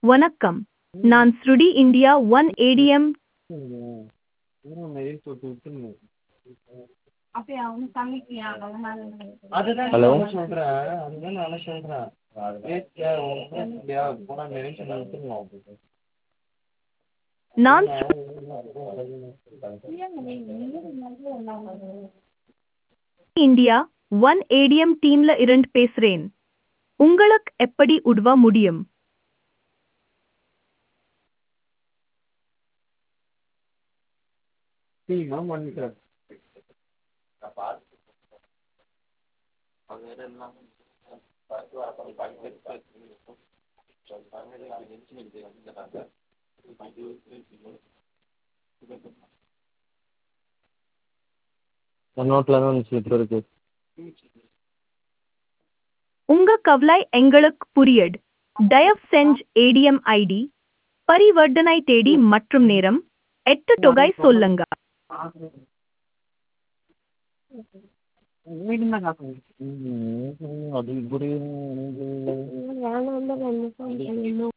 வணக்கம் நான் ஸ்ருடி இந்தியா ஒன் ஏடிஎம் ஹலோ நான் ஸ்ரு- இந்தியா ஒன் ஏடிஎம் டீம்ல இருந்து பேசுறேன் உங்களுக்கு எப்படி உதவ முடியும் நோட்டில் தான் வந்துச்சு இப்போ இருக்கு உங்க கவலை எங்களுக்கு புரியுது தயவு செஞ்சு ஏடிஎம் ஐடி பரிவர்த்தனை தேதி மற்றும் நேரம் எட்டு தொகை சொல்லுங்க அது இப்படி